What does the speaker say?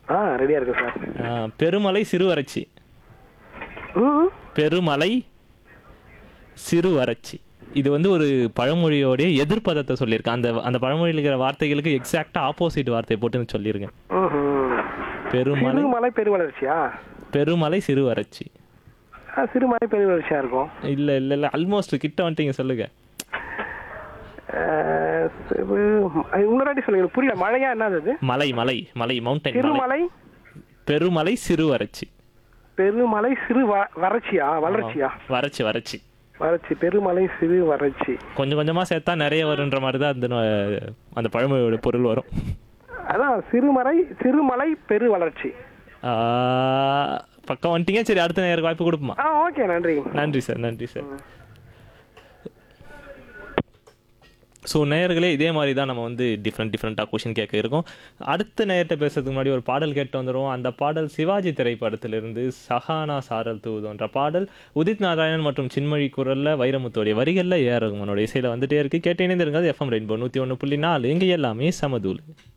ஆ ரெடியா இருக்கு சார் ஆ, பெருமலை சிறுவறட்சி ம் பெருமலை சிறுவறட்சி இது வந்து ஒரு பழமொழியோடைய எதிர்ப்பதத்தை சொல்லியிருக்கேன் அந்த அந்த பழமொழியில் இருக்கிற வார்த்தைகளுக்கு எக்ஸாக்டா ஆப்போசிட் வார்த்தையை போட்டு சொல்லியிருக்கேன் ம்ஹும். பெருமலை சிறுமலை பெருவளர்ச்சியா பெருமலை சிறுவறட்சி ஆ, சிறுமலை பெருவளர்ச்சியா இருக்கும் இல்ல இல்ல இல்ல ஆல்மோஸ்ட் கிட்ட வந்துட்டீங்க சொல்லுங்க அஹ், சிறு- அது இன்னொரு வாட்டி சொல்லுங்க எனக்கு புரியல மழையா என்னது அது மலை மலை மலை மவுண்டன் மலை சிறுமலை பெருமலை சிறுவறட்சி பெருமலை சிறு வ- வறட்சியா வளர்ச்சியா வறட்சி வறட்சி வறட்சி பெருமலை சிறு வறட்சி கொஞ்சம் கொஞ்சமா சேர்த்தா நிறைய வருன்ற மாதிரி தான் அந்த நோ- அந்த பழமொழியோட பொருள் வரும் அதான் சிறுமலை சிறுமலை பெரு வளர்ச்சி ஆ, பக்கம் வந்துட்டீங்க சரி அடுத்த நேருக்கு வாய்ப்பு கொடுப்போமா ஆ ஓகே நன்றி நன்றி சார் நன்றி சார் ஸோ நேயர்களே இதே மாதிரி தான் நம்ம வந்து டிஃப்ரெண்ட் டிஃப்ரெண்ட்டாக கொஷின் கேட்க இருக்கோம் அடுத்த நேயர்கிட்ட பேசுறதுக்கு முன்னாடி ஒரு பாடல் கேட்டு வந்துடுவோம் அந்த பாடல் சிவாஜி திரைப்படத்திலிருந்து சஹானா சாரல் தூதுன்ற பாடல் உதித் நாராயணன் மற்றும் சின்மொழி குரலில் வைரமுத்தோடைய வரிகளில் ஏஆர் ரகுமானோட இசையில் வந்துட்டே இருக்கு கேட்டு இணைந்திருங்க எஃப்எம் ரெயின்போ நூற்றி ஒன்று புள்ளி நாலு இங்கே எல்லாமே சமதூள்